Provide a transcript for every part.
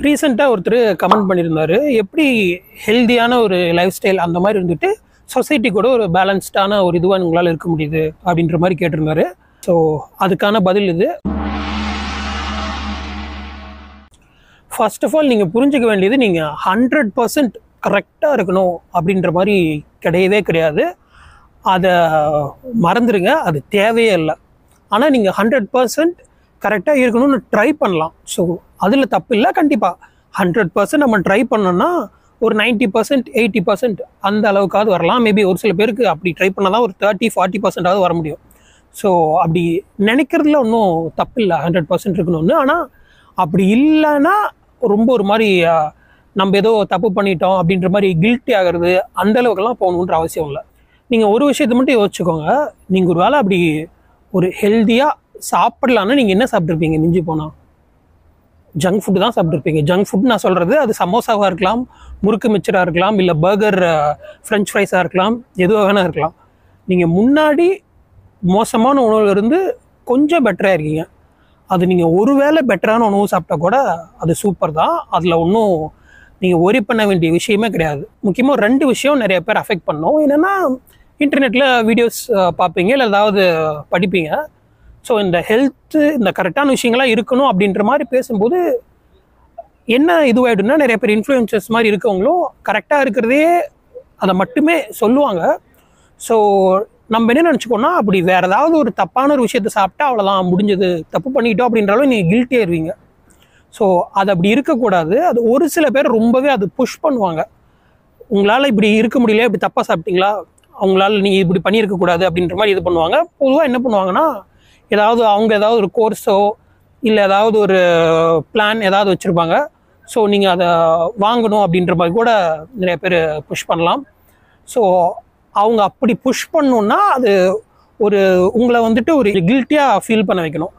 ரீசெண்டாக ஒருத்தர் கமெண்ட் பண்ணியிருந்தாரு எப்படி ஹெல்தியான ஒரு லைஃப் ஸ்டைல் அந்த மாதிரி இருந்துட்டு சொசைட்டி கூட ஒரு பேலன்ஸ்டான ஒரு இதுவாக உங்களால் இருக்க முடியுது அப்படின்ற மாதிரி கேட்டிருந்தாரு ஸோ அதுக்கான பதில் இது ஃபர்ஸ்ட் ஆஃப் ஆல் நீங்கள் புரிஞ்சுக்க வேண்டியது நீங்கள் ஹண்ட்ரட் பர்சன்ட் கரெக்டாக இருக்கணும் அப்படின்ற மாதிரி கிடையவே கிடையாது அதை மறந்துடுங்க அது தேவையே இல்லை ஆனால் நீங்கள் ஹண்ட்ரட் பர்சன்ட் கரெக்டாக இருக்கணும்னு ட்ரை பண்ணலாம் ஸோ அதில் தப்பு இல்லை கண்டிப்பாக ஹண்ட்ரட் பர்சன்ட் நம்ம ட்ரை பண்ணோம்னா ஒரு நைன்ட்டி பர்சன்ட் எயிட்டி பர்சன்ட் அந்த அளவுக்காவது வரலாம் மேபி ஒரு சில பேருக்கு அப்படி ட்ரை பண்ணால் தான் ஒரு தேர்ட்டி ஃபார்ட்டி பர்சன்டாவது வர முடியும் ஸோ அப்படி நினைக்கிறதுல ஒன்றும் தப்பு இல்லை ஹண்ட்ரட் பர்சன்ட் இருக்கணும்னு ஆனால் அப்படி இல்லைன்னா ரொம்ப ஒரு மாதிரி அஹ், நம்ம ஏதோ தப்பு பண்ணிட்டோம் அப்படின்ற மாதிரி கில்ட்டி ஆகிறது அந்த அளவுக்குலாம் போகணுன்ற அவசியம் இல்லை நீங்கள் ஒரு விஷயத்தை மட்டும் யோசிச்சுக்கோங்க நீங்கள் ஒரு வேளை அப்படி ஒரு ஹெல்த்தியாக சாப்பிடலான்னு நீங்கள் என்ன சாப்பிட்ருப்பீங்க மிஞ்சி போனால் ஜங்க் ஃபுட்டு தான் சாப்பிட்ருப்பீங்க ஜங்க் ஃபுட் நான் சொல்கிறது அது சமோசாவாக இருக்கலாம் முறுக்கு மிச்சராக இருக்கலாம் இல்லை பர்கர் ஃப்ரெஞ்ச் ஃப்ரைஸாக இருக்கலாம் எதுவாக வேணால் இருக்கலாம் நீங்கள் முன்னாடி மோசமான உணவுல இருந்து கொஞ்சம் பெட்டராக இருக்கீங்க அது நீங்கள் ஒருவேளை பெட்டரான உணவு சாப்பிட்டா கூட அது சூப்பர் தான் அதில் ஒன்றும் நீங்கள் ஒரி பண்ண வேண்டிய விஷயமே கிடையாது முக்கியமாக ரெண்டு விஷயம் நிறைய பேர் அஃபெக்ட் பண்ணோம் என்னென்னா இன்டர்நெட்டில் வீடியோஸ் பார்ப்பீங்க இல்லை ஏதாவது படிப்பீங்க ஸோ இந்த ஹெல்த்து இந்த கரெக்டான விஷயங்கள்லாம் இருக்கணும் அப்படின்ற மாதிரி பேசும்போது என்ன இதுவாயிடும்னா நிறைய பேர் இன்ஃப்ளூயன்சர்ஸ் மாதிரி இருக்கவங்களும் கரெக்டாக இருக்கிறதே அதை மட்டுமே சொல்லுவாங்க ஸோ நம்ம என்ன நினச்சிக்கோன்னா அப்படி வேற ஏதாவது ஒரு தப்பான ஒரு விஷயத்த சாப்பிட்டா அவ்வளோதான் முடிஞ்சது தப்பு பண்ணிட்டோம் அப்படின்ற அளவு நீங்கள் கில்ட்டி ஆயிருவீங்க ஸோ அது அப்படி இருக்கக்கூடாது அது ஒரு சில பேர் ரொம்பவே அது புஷ் பண்ணுவாங்க உங்களால் இப்படி இருக்க முடியல இப்படி தப்பாக சாப்பிட்டீங்களா அவங்களால நீங்கள் இப்படி பண்ணியிருக்க கூடாது அப்படின்ற மாதிரி இது பண்ணுவாங்க பொதுவாக என்ன பண்ணுவாங்கன்னா ஏதாவது அவங்க ஏதாவது ஒரு கோர்ஸோ இல்லை ஏதாவது ஒரு பிளான் ஏதாவது வச்சுருப்பாங்க ஸோ நீங்கள் அதை வாங்கணும் அப்படின்ற மாதிரி கூட நிறைய பேர் புஷ் பண்ணலாம் ஸோ அவங்க அப்படி புஷ் பண்ணணுன்னா அது ஒரு உங்களை வந்துட்டு ஒரு கில்ட்டியாக ஃபீல் பண்ண வைக்கணும்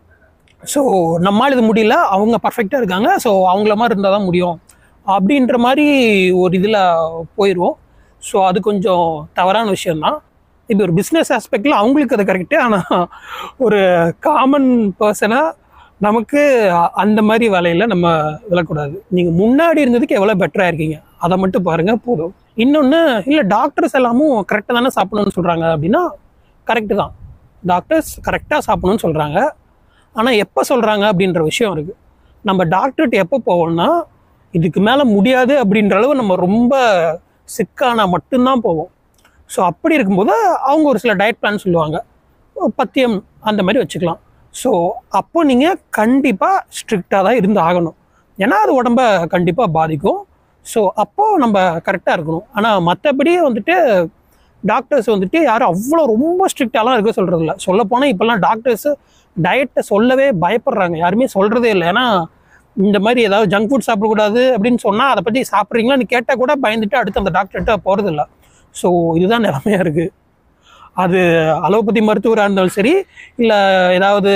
ஸோ நம்மால் இது முடியல அவங்க பர்ஃபெக்டாக இருக்காங்க ஸோ அவங்கள மாதிரி இருந்தால் தான் முடியும் அப்படின்ற மாதிரி ஒரு இதில் போயிடுவோம் ஸோ அது கொஞ்சம் தவறான விஷயம்தான் இப்போ ஒரு பிஸ்னஸ் ஆஸ்பெக்டில் அவங்களுக்கு அது கரெக்டு ஆனால் ஒரு காமன் பர்சனாக நமக்கு அந்த மாதிரி வேலையில் நம்ம விழக்கூடாது நீங்கள் முன்னாடி இருந்ததுக்கு எவ்வளோ பெட்டராக இருக்கீங்க அதை மட்டும் பாருங்கள் போதும் இன்னொன்று இல்லை டாக்டர்ஸ் எல்லாமும் கரெக்டாக தானே சாப்பிடணும்னு சொல்கிறாங்க அப்படின்னா கரெக்டு தான் டாக்டர்ஸ் கரெக்டாக சாப்பிடணும்னு சொல்கிறாங்க ஆனால் எப்போ சொல்கிறாங்க அப்படின்ற விஷயம் இருக்குது நம்ம டாக்டர்கிட்ட எப்போ போவோம்னா இதுக்கு மேலே முடியாது அப்படின்ற அளவு நம்ம ரொம்ப சிக்கானா மட்டும்தான் போவோம் ஸோ அப்படி இருக்கும்போது அவங்க ஒரு சில டயட் பிளான் சொல்லுவாங்க பத்தியம் அந்த மாதிரி வச்சுக்கலாம் ஸோ அப்போ நீங்கள் கண்டிப்பாக ஸ்ட்ரிக்டாக தான் இருந்து ஆகணும் ஏன்னா அது உடம்ப கண்டிப்பாக பாதிக்கும் ஸோ அப்போது நம்ம கரெக்டாக இருக்கணும் ஆனால் மற்றபடி வந்துட்டு டாக்டர்ஸ் வந்துட்டு யாரும் அவ்வளோ ரொம்ப ஸ்ட்ரிக்டாலாம் இருக்க சொல்கிறது இல்லை சொல்லப்போனால் இப்போல்லாம் டாக்டர்ஸ் டயட்டை சொல்லவே பயப்படுறாங்க யாருமே சொல்கிறதே இல்லை ஏன்னா இந்த மாதிரி ஏதாவது ஜங்க் ஃபுட் சாப்பிடக்கூடாது அப்படின்னு சொன்னால் அதை பற்றி சாப்பிட்றீங்களான்னு கேட்டால் கூட பயந்துட்டு அடுத்து அந்த டாக்டர்கிட்ட போகிறது இல்லை ஸோ இதுதான் நிலைமையாக இருக்குது அது அலோபதி மருத்துவராக இருந்தாலும் சரி இல்லை ஏதாவது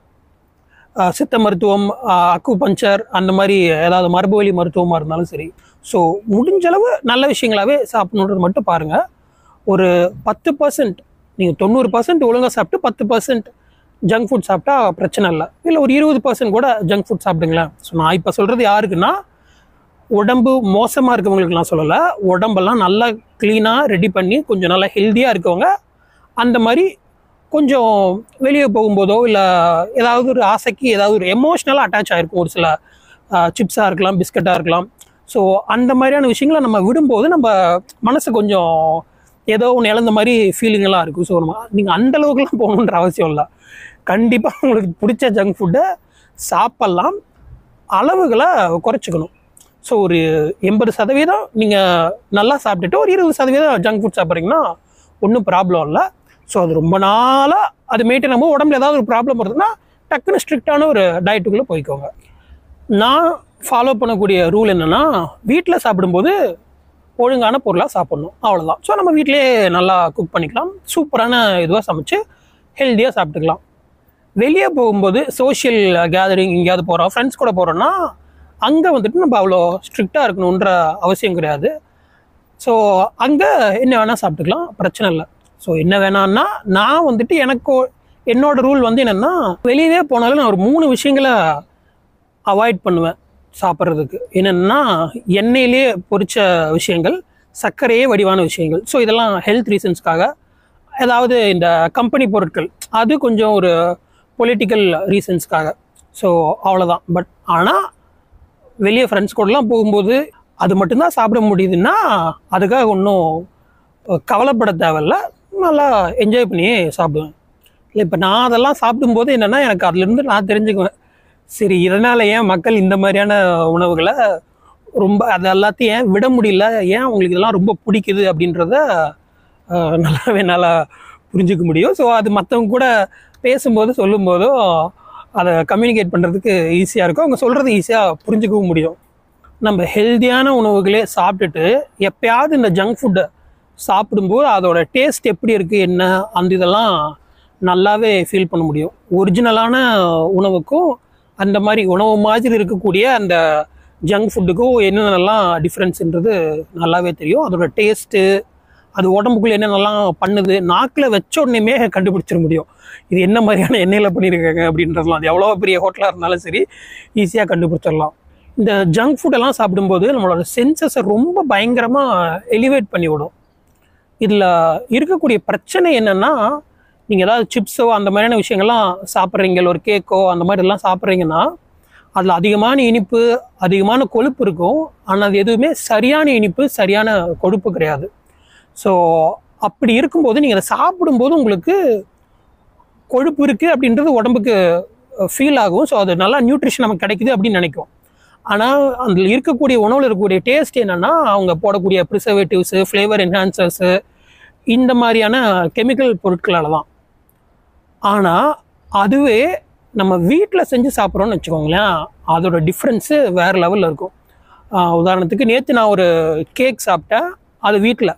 அஹ், சித்த மருத்துவம் அக்கு பஞ்சர் அந்த மாதிரி ஏதாவது மரபுவழி மருத்துவமாக இருந்தாலும் சரி ஸோ முடிஞ்ச அளவு நல்ல விஷயங்களாவே சாப்பிடணுன்றது மட்டும் பாருங்கள் ஒரு பத்து பர்சன்ட் நீங்கள் தொண்ணூறு பர்சன்ட் ஒழுங்காக சாப்பிட்டு பத்து பர்சன்ட் ஜங்க் ஃபுட் சாப்பிட்டா பிரச்சனை இல்லை இல்லை ஒரு இருபது பர்சன்ட் கூட ஜங்க் ஃபுட் சாப்பிடுங்களேன் ஸோ நான் இப்போ சொல்கிறது யாருக்குன்னா உடம்பு மோசமாக இருக்கவங்களுக்கு நான் சொல்லலை உடம்பெல்லாம் நல்லா க்ளீனாக ரெடி பண்ணி கொஞ்சம் நல்லா ஹெல்த்தியாக இருக்கவங்க அந்த மாதிரி கொஞ்சம் வெளியே போகும்போதோ இல்லை ஏதாவது ஒரு ஆசைக்கு ஏதாவது ஒரு எமோஷ்னலாக அட்டாச் ஆகிருக்கும் ஒரு சில சிப்ஸாக இருக்கலாம் பிஸ்கட்டாக இருக்கலாம் ஸோ அந்த மாதிரியான விஷயங்களை நம்ம விடும்போது நம்ம மனசு கொஞ்சம் ஏதோ ஒன்று இழந்த மாதிரி ஃபீலிங்கெல்லாம் இருக்கும் ஸோ நம்ம நீங்கள் அந்த அளவுக்குலாம் போகணுன்ற அவசியம் இல்லை கண்டிப்பாக உங்களுக்கு பிடிச்ச ஜங்க் ஃபுட்டை சாப்பிட்லாம் அளவுகளை குறைச்சிக்கணும் ஸோ ஒரு எண்பது சதவீதம் நீங்கள் நல்லா சாப்பிட்டுட்டு ஒரு இருபது சதவீதம் ஜங்க் ஃபுட் சாப்பிட்றீங்கன்னா ஒன்றும் ப்ராப்ளம் இல்லை ஸோ அது ரொம்ப நாளாக அது மெயின்டைன் நம்ம உடம்புல ஏதாவது ஒரு ப்ராப்ளம் வருதுன்னா டக்குன்னு ஸ்ட்ரிக்டான ஒரு டயட்டுக்குள்ளே போய்க்கோங்க நான் ஃபாலோ பண்ணக்கூடிய ரூல் என்னென்னா வீட்டில் சாப்பிடும்போது ஒழுங்கான பொருளாக சாப்பிட்ணும் அவ்வளோதான் ஸோ நம்ம வீட்டிலேயே நல்லா குக் பண்ணிக்கலாம் சூப்பரான இதுவாக சமைச்சு ஹெல்த்தியாக சாப்பிட்டுக்கலாம் வெளியே போகும்போது சோஷியல் கேதரிங் எங்கேயாவது போகிறோம் ஃப்ரெண்ட்ஸ் கூட போகிறோன்னா அங்கே வந்துட்டு நம்ம அவ்வளோ ஸ்ட்ரிக்டாக இருக்கணுன்ற அவசியம் கிடையாது ஸோ அங்கே என்ன வேணால் சாப்பிட்டுக்கலாம் பிரச்சனை இல்லை ஸோ என்ன வேணான்னா நான் வந்துட்டு எனக்கு என்னோட ரூல் வந்து என்னென்னா வெளியவே போனாலும் நான் ஒரு மூணு விஷயங்களை அவாய்ட் பண்ணுவேன் சாப்பிட்றதுக்கு என்னென்னா எண்ணெயிலே பொரிச்ச விஷயங்கள் சர்க்கரையே வடிவான விஷயங்கள் ஸோ இதெல்லாம் ஹெல்த் ரீசன்ஸ்க்காக ஏதாவது இந்த கம்பெனி பொருட்கள் அது கொஞ்சம் ஒரு பொலிட்டிக்கல் ரீசன்ஸ்க்காக ஸோ அவ்வளோதான் பட் ஆனால் வெளியே ஃப்ரெண்ட்ஸ் கூடலாம் போகும்போது அது மட்டும்தான் சாப்பிட முடியுதுன்னா அதுக்காக ஒன்றும் கவலைப்பட தேவையில்ல நல்லா என்ஜாய் பண்ணியே சாப்பிடுவேன் இல்லை இப்போ நான் அதெல்லாம் சாப்பிடும்போது என்னென்னா எனக்கு அதுலேருந்து நான் தெரிஞ்சுக்குவேன் சரி இதனால் ஏன் மக்கள் இந்த மாதிரியான உணவுகளை ரொம்ப அது எல்லாத்தையும் ஏன் விட முடியல ஏன் அவங்களுக்கு இதெல்லாம் ரொம்ப பிடிக்குது அப்படின்றத அஹ், நல்லாவே என்னால் புரிஞ்சுக்க முடியும் ஸோ அது மற்றவங்க கூட பேசும்போது சொல்லும்போதோ அதை கம்யூனிகேட் பண்ணுறதுக்கு ஈஸியாக இருக்கும் அவங்க சொல்கிறது ஈஸியாக புரிஞ்சுக்கவும் முடியும் நம்ம ஹெல்தியான உணவுகளே சாப்பிட்டுட்டு எப்பயாவது இந்த ஜங்க் ஃபுட்டை சாப்பிடும்போது அதோட டேஸ்ட் எப்படி இருக்குது என்ன அந்த இதெல்லாம் நல்லாவே ஃபீல் பண்ண முடியும் ஒரிஜினலான உணவுக்கும் அந்த மாதிரி உணவு மாதிரி இருக்கக்கூடிய அந்த ஜங்க் ஃபுட்டுக்கும் என்னென்னலாம் டிஃப்ரென்ஸ்ன்றது நல்லாவே தெரியும் அதோட டேஸ்ட்டு அது உடம்புக்குள்ள என்னென்னலாம் பண்ணுது நாக்கில் வச்ச உடனேமே கண்டுபிடிச்சிட முடியும் இது என்ன மாதிரியான எண்ணெயில் பண்ணியிருக்காங்க அப்படின்றதுலாம் அது எவ்வளோ பெரிய ஹோட்டலாக இருந்தாலும் சரி ஈஸியாக கண்டுபிடிச்சிடலாம் இந்த ஜங்க் ஃபுட்டெல்லாம் சாப்பிடும்போது நம்மளோட சென்சஸை ரொம்ப பயங்கரமாக எலிவேட் பண்ணி விடும் இதில் இருக்கக்கூடிய பிரச்சனை என்னென்னா நீங்கள் ஏதாவது சிப்ஸோ அந்த மாதிரியான விஷயங்கள்லாம் சாப்பிட்றீங்க இல்ல ஒரு கேக்கோ அந்த மாதிரிலாம் சாப்பிட்றீங்கன்னா அதில் அதிகமான இனிப்பு அதிகமான கொழுப்பு இருக்கும் ஆனால் அது எதுவுமே சரியான இனிப்பு சரியான கொழுப்பு கிடையாது ஸோ அப்படி இருக்கும்போது நீங்கள் அதை சாப்பிடும்போது உங்களுக்கு கொழுப்பு இருக்குது அப்படின்றது உடம்புக்கு ஃபீல் ஆகும் ஸோ அது நல்லா நியூட்ரிஷன் நமக்கு கிடைக்குது அப்படின்னு நினைக்கும் ஆனால் அதில் இருக்கக்கூடிய உணவில் இருக்கக்கூடிய டேஸ்ட் என்னென்னா அவங்க போடக்கூடிய ப்ரிசர்வேட்டிவ்ஸு ஃப்ளேவர் என்ஹான்சர்ஸு இந்த மாதிரியான கெமிக்கல் பொருட்களால் தான் ஆனால் அதுவே நம்ம வீட்டில் செஞ்சு சாப்பிட்றோம்னு வச்சுக்கோங்களேன் அதோட டிஃப்ரென்ஸு வேறு லெவலில் இருக்கும் ஆஹ் உதாரணத்துக்கு நேற்று நான் ஒரு கேக் சாப்பிட்டேன் அது வீட்டில்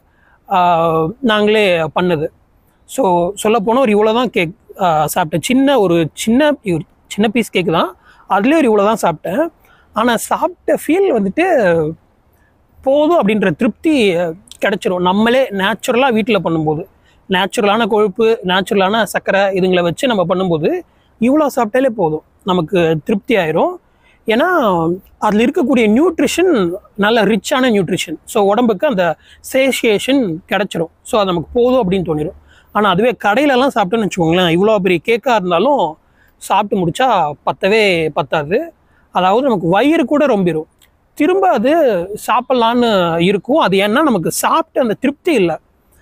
நாங்களே பண்ணது ஸோ சொல்லப்போனால் ஒரு இவ்வளோ தான் கேக் சாப்பிட்டேன் சின்ன ஒரு சின்ன ஒரு சின்ன பீஸ் கேக் தான் அதுலேயே ஒரு இவ்வளோ தான் சாப்பிட்டேன் ஆனால் சாப்பிட்ட ஃபீல் வந்துட்டு போதும் அப்படின்ற திருப்தி கிடைச்சிரும் நம்மளே நேச்சுரலாக வீட்டில் பண்ணும்போது நேச்சுரலான கொழுப்பு நேச்சுரலான சர்க்கரை இதுங்களை வச்சு நம்ம பண்ணும்போது இவ்வளோ சாப்பிட்டாலே போதும் நமக்கு திருப்தி ஆயிரும் ஏன்னா அதில் இருக்கக்கூடிய நியூட்ரிஷன் நல்ல ரிச்சான நியூட்ரிஷன் ஸோ உடம்புக்கு அந்த சேஷியேஷன் கிடைச்சிரும் ஸோ அது நமக்கு போதும் அப்படின்னு தோணிடும் ஆனால் அதுவே கடையிலலாம் சாப்பிட்டோன்னு வச்சுக்கோங்களேன் இவ்வளோ பெரிய கேக்காக இருந்தாலும் சாப்பிட்டு முடிச்சா பத்தவே பத்தாது அதாவது நமக்கு வயிறு கூட ரொம்பிடும் திரும்ப அது சாப்பிட்லான்னு இருக்கும் அது ஏன்னா நமக்கு சாப்பிட்டு அந்த திருப்தி இல்லை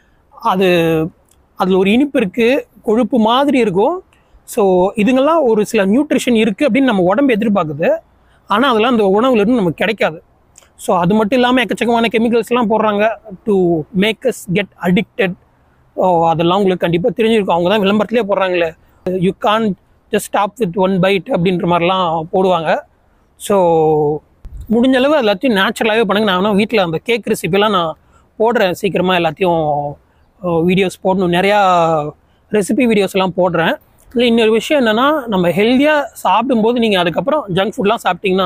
அது அதில் ஒரு இனிப்பு இருக்குது கொழுப்பு மாதிரி இருக்கும் ஸோ இதுங்கெல்லாம் ஒரு சில நியூட்ரிஷன் இருக்குது அப்படின்னு நம்ம உடம்பு எதிர்பார்க்குது ஆனால் அதெல்லாம் அந்த உணவுலேருந்து நமக்கு கிடைக்காது ஸோ அது மட்டும் இல்லாமல் எக்கச்சக்கமான கெமிக்கல்ஸ்லாம் போடுறாங்க to make us get addicted so அதெல்லாம் உங்களுக்கு கண்டிப்பாக தெரிஞ்சிருக்கும் அவங்க தான் விளம்பரத்திலே போடுறாங்களே you can just stop with one bite அப்படின்ற மாதிரிலாம் போடுவாங்க ஸோ முடிஞ்ச அளவு எல்லாத்தையும் நேச்சுரலாகவே பண்ணுங்க நான் வேணா வீட்டில் அந்த கேக் ரெசிபிலாம் நான் போடுறேன் சீக்கிரமாக எல்லாத்தையும் வீடியோஸ் போடணும் நிறையா ரெசிபி வீடியோஸ்லாம் போடுறேன் இல்லை இன்னொரு விஷயம் என்னென்னா நம்ம ஹெல்த்தியாக சாப்பிடும்போது நீங்கள் அதுக்கப்புறம் ஜங்க் ஃபுட்லாம் சாப்பிட்டீங்கன்னா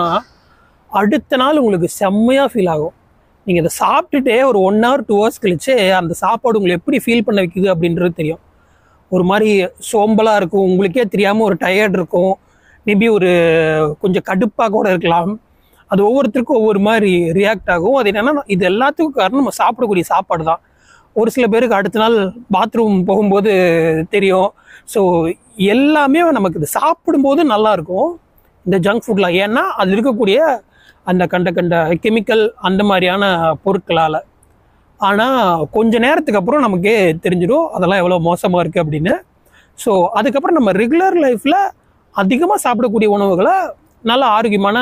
அடுத்த நாள் உங்களுக்கு செம்மையாக ஃபீல் ஆகும் நீங்கள் இதை சாப்பிட்டுட்டே ஒரு ஒன் ஹவர் டூ ஹவர்ஸ் கழிச்சு அந்த சாப்பாடு உங்களை எப்படி ஃபீல் பண்ண வைக்குது அப்படின்றது தெரியும் ஒரு மாதிரி சோம்பலாக இருக்கும் உங்களுக்கே தெரியாமல் ஒரு டயர்ட் இருக்கும் மேபி ஒரு கொஞ்சம் கடுப்பாக கூட இருக்கலாம் அது ஒவ்வொருத்தருக்கும் ஒவ்வொரு மாதிரி ரியாக்ட் ஆகும் அது என்னென்னா இது எல்லாத்துக்கும் காரணம் நம்ம சாப்பிடக்கூடிய சாப்பாடு தான் ஒரு சில பேருக்கு அடுத்த நாள் பாத்ரூம் போகும்போது தெரியும் ஸோ எல்லாமே நமக்கு இது சாப்பிடும்போது நல்லா இருக்கும் இந்த ஜங்க் ஃபுட்லாம் ஏன்னா அதில் இருக்கக்கூடிய அந்த கண்ட கண்ட கெமிக்கல் அந்த மாதிரியான பொருட்களால் ஆனால் கொஞ்ச நேரத்துக்கு அப்புறம் நமக்கே தெரிஞ்சிடும் அதெல்லாம் எவ்வளோ மோசமாக இருக்குது அப்படின்னு ஸோ அதுக்கப்புறம் நம்ம ரெகுலர் லைஃப்பில் அதிகமாக சாப்பிடக்கூடிய உணவுகளை நல்ல ஆரோக்கியமான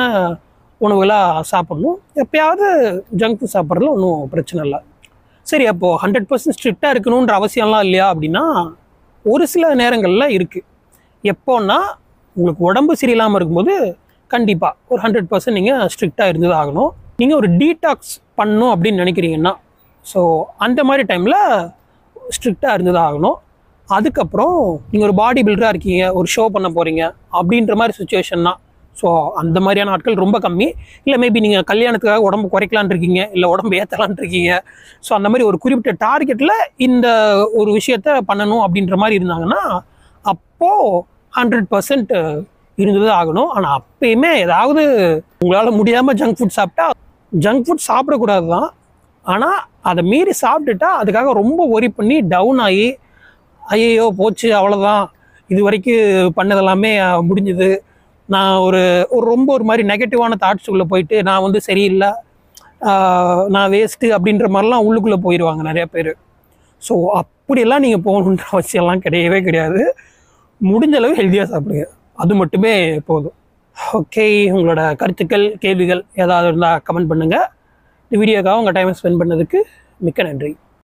உணவுகளாக சாப்பிடணும் எப்பயாவது ஜங்க் ஃபுட் சாப்பிட்றதுல ஒன்றும் பிரச்சனை இல்லை சரி அப்போது ஹண்ட்ரட் பர்சன்ட் ஸ்ட்ரிக்டாக இருக்கணுன்ற அவசியம்லாம் இல்லையா அப்படின்னா ஒரு சில நேரங்களில் இருக்குது எப்போன்னா உங்களுக்கு உடம்பு சரியில்லாமல் இருக்கும்போது கண்டிப்பாக ஒரு ஹண்ட்ரட் பர்சன்ட் நீங்கள் ஸ்ட்ரிக்டாக இருந்தது ஆகணும் நீங்கள் ஒரு டீடாக்ஸ் பண்ணணும் அப்படின்னு நினைக்கிறீங்கன்னா ஸோ அந்த மாதிரி டைமில் ஸ்ட்ரிக்டாக இருந்தது ஆகணும் அதுக்கப்புறம் நீங்கள் ஒரு பாடி பில்டராக இருக்கீங்க ஒரு ஷோ பண்ண போகிறீங்க அப்படின்ற மாதிரி சுச்சுவேஷன்னா ஸோ அந்த மாதிரியான ஆட்கள் ரொம்ப கம்மி இல்லை மேபி நீங்கள் கல்யாணத்துக்காக உடம்பு குறைக்கலான் இருக்கீங்க இல்லை உடம்பு ஏற்றலான் இருக்கீங்க ஸோ அந்த மாதிரி ஒரு குறிப்பிட்ட டார்கெட்டில் இந்த ஒரு விஷயத்த பண்ணணும் அப்படின்ற மாதிரி இருந்தாங்கன்னா அப்போது ஹண்ட்ரட் பர்சன்ட் இருந்தது ஆகணும் ஆனால் அப்பயுமே ஏதாவது உங்களால் முடியாமல் ஜங்க் ஃபுட் சாப்பிட்டா ஜங்க் ஃபுட் சாப்பிடக்கூடாது தான் ஆனால் அதை மீறி சாப்பிட்டுட்டா அதுக்காக ரொம்ப ஒரி பண்ணி டவுன் ஆகி ஐயையோ போச்சு அவ்வளோதான் இது வரைக்கும் பண்ணதெல்லாமே அஹ், முடிஞ்சுது நான் ஒரு ஒரு ரொம்ப ஒரு மாதிரி நெகட்டிவான தாட்ஸுக்குள்ளே போயிட்டு நான் வந்து சரியில்லை ஆஹ், நான் வேஸ்ட்டு அப்படின்ற மாதிரிலாம் உள்ளுக்குள்ளே போயிடுவாங்க நிறைய பேர் ஸோ அப்படியெல்லாம் நீங்கள் போகணுன்ற அவசியம்லாம் கிடையவே கிடையாது முடிஞ்ச அளவு ஹெல்த்தியாக சாப்பிடுங்க அது மட்டுமே போதும் ஓகே உங்களோட கருத்துக்கள் கேள்விகள் ஏதாவது இருந்தால் கமெண்ட் பண்ணுங்கள் இந்த வீடியோக்காக உங்கள் டைமை ஸ்பெண்ட் பண்ணதுக்கு மிக்க நன்றி